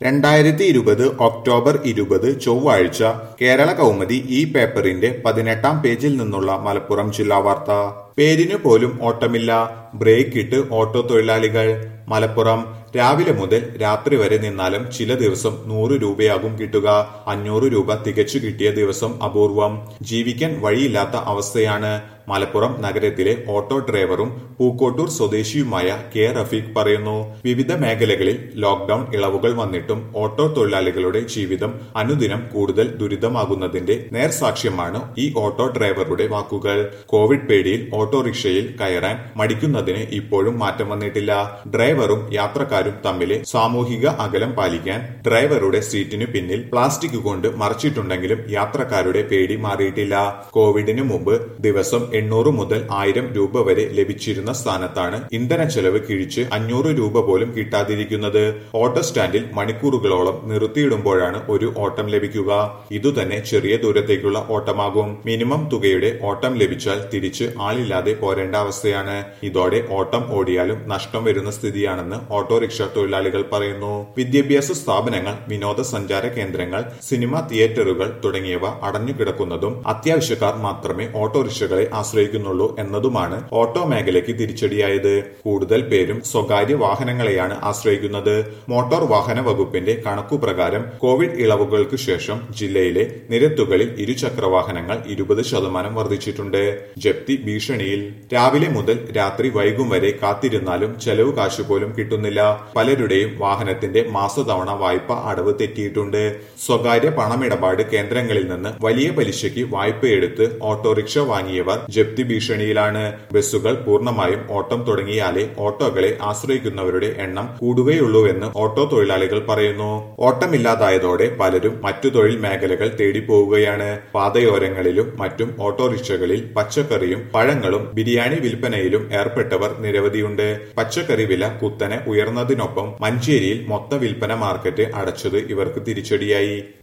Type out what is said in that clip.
രണ്ടായിരത്തി ഇരുപത് ഒക്ടോബർ ഇരുപത് ചൊവ്വാഴ്ച കേരള കൗമുദി ഈ പേപ്പറിന്റെ പതിനെട്ടാം പേജിൽ നിന്നുള്ള മലപ്പുറം ജില്ലാ വാർത്ത പേരിനു പോലും ഓട്ടമില്ല ബ്രേക്ക് ഇട്ട് ഓട്ടോ തൊഴിലാളികൾ മലപ്പുറം രാവിലെ മുതൽ രാത്രി വരെ നിന്നാലും ചില ദിവസം നൂറ് രൂപയാകും കിട്ടുക അഞ്ഞൂറ് രൂപ തികച്ചു കിട്ടിയ ദിവസം അപൂർവം ജീവിക്കാൻ വഴിയില്ലാത്ത അവസ്ഥയാണ് മലപ്പുറം നഗരത്തിലെ ഓട്ടോ ഡ്രൈവറും പൂക്കോട്ടൂർ സ്വദേശിയുമായ കെ റഫീഖ് പറയുന്നു വിവിധ മേഖലകളിൽ ലോക്ഡൌൺ ഇളവുകൾ വന്നിട്ടും ഓട്ടോ തൊഴിലാളികളുടെ ജീവിതം അനുദിനം കൂടുതൽ ദുരിതമാകുന്നതിന്റെ നേർസാക്ഷ്യമാണ് ഈ ഓട്ടോ ഡ്രൈവറുടെ വാക്കുകൾ കോവിഡ് പേടിയിൽ ഓട്ടോറിക്ഷയിൽ കയറാൻ മടിക്കുന്നതിന് ഇപ്പോഴും മാറ്റം വന്നിട്ടില്ല ഡ്രൈവറും യാത്രക്കാരും തമ്മിലെ സാമൂഹിക അകലം പാലിക്കാൻ ഡ്രൈവറുടെ സീറ്റിനു പിന്നിൽ പ്ലാസ്റ്റിക് കൊണ്ട് മറച്ചിട്ടുണ്ടെങ്കിലും യാത്രക്കാരുടെ പേടി മാറിയിട്ടില്ല കോവിഡിന് മുമ്പ് ദിവസം എണ്ണൂറ് മുതൽ ആയിരം രൂപ വരെ ലഭിച്ചിരുന്ന സ്ഥാനത്താണ് ഇന്ധന ചെലവ് കിഴിച്ച് അഞ്ഞൂറ് രൂപ പോലും കിട്ടാതിരിക്കുന്നത് ഓട്ടോ സ്റ്റാൻഡിൽ മണിക്കൂറുകളോളം നിർത്തിയിടുമ്പോഴാണ് ഒരു ഓട്ടം ലഭിക്കുക ഇതുതന്നെ ചെറിയ ദൂരത്തേക്കുള്ള ഓട്ടമാകും മിനിമം തുകയുടെ ഓട്ടം ലഭിച്ചാൽ തിരിച്ച് ആളില്ലാതെ പോരേണ്ട അവസ്ഥയാണ് ഇതോടെ ഓട്ടം ഓടിയാലും നഷ്ടം വരുന്ന സ്ഥിതിയാണെന്ന് ഓട്ടോറിക്ഷ തൊഴിലാളികൾ പറയുന്നു വിദ്യാഭ്യാസ സ്ഥാപനങ്ങൾ വിനോദസഞ്ചാര കേന്ദ്രങ്ങൾ സിനിമ തിയേറ്ററുകൾ തുടങ്ങിയവ അടഞ്ഞുകിടക്കുന്നതും അത്യാവശ്യക്കാർ മാത്രമേ ഓട്ടോറിക്ഷകളെ ആശ്രയിക്കുന്നുള്ളൂ എന്നതുമാണ് ഓട്ടോ മേഖലയ്ക്ക് തിരിച്ചടിയായത് കൂടുതൽ പേരും സ്വകാര്യ വാഹനങ്ങളെയാണ് ആശ്രയിക്കുന്നത് മോട്ടോർ വാഹന വകുപ്പിന്റെ കണക്കുപ്രകാരം കോവിഡ് ഇളവുകൾക്ക് ശേഷം ജില്ലയിലെ നിരത്തുകളിൽ ഇരുചക്ര വാഹനങ്ങൾ ഇരുപത് ശതമാനം വർദ്ധിച്ചിട്ടുണ്ട് ജപ്തി ഭീഷണിയിൽ രാവിലെ മുതൽ രാത്രി വൈകും വരെ കാത്തിരുന്നാലും ചെലവ് കാശ് പോലും കിട്ടുന്നില്ല പലരുടെയും വാഹനത്തിന്റെ മാസതവണ വായ്പ അടവ് തെറ്റിയിട്ടുണ്ട് സ്വകാര്യ പണമിടപാട് കേന്ദ്രങ്ങളിൽ നിന്ന് വലിയ പലിശയ്ക്ക് വായ്പയെടുത്ത് ഓട്ടോറിക്ഷ വാങ്ങിയവർ ജപ്തി ഭീഷണിയിലാണ് ബസ്സുകൾ പൂർണ്ണമായും ഓട്ടം തുടങ്ങിയാലേ ഓട്ടോകളെ ആശ്രയിക്കുന്നവരുടെ എണ്ണം കൂടുകയുള്ളൂവെന്ന് ഓട്ടോ തൊഴിലാളികൾ പറയുന്നു ഓട്ടമില്ലാതായതോടെ പലരും മറ്റു തൊഴിൽ മേഖലകൾ തേടി പോവുകയാണ് പാതയോരങ്ങളിലും മറ്റും ഓട്ടോറിക്ഷകളിൽ പച്ചക്കറിയും പഴങ്ങളും ബിരിയാണി വിൽപ്പനയിലും ഏർപ്പെട്ടവർ നിരവധിയുണ്ട് പച്ചക്കറി വില കുത്തനെ ഉയർന്നതിനൊപ്പം മഞ്ചേരിയിൽ മൊത്ത വിൽപ്പന മാർക്കറ്റ് അടച്ചത് ഇവർക്ക് തിരിച്ചടിയായി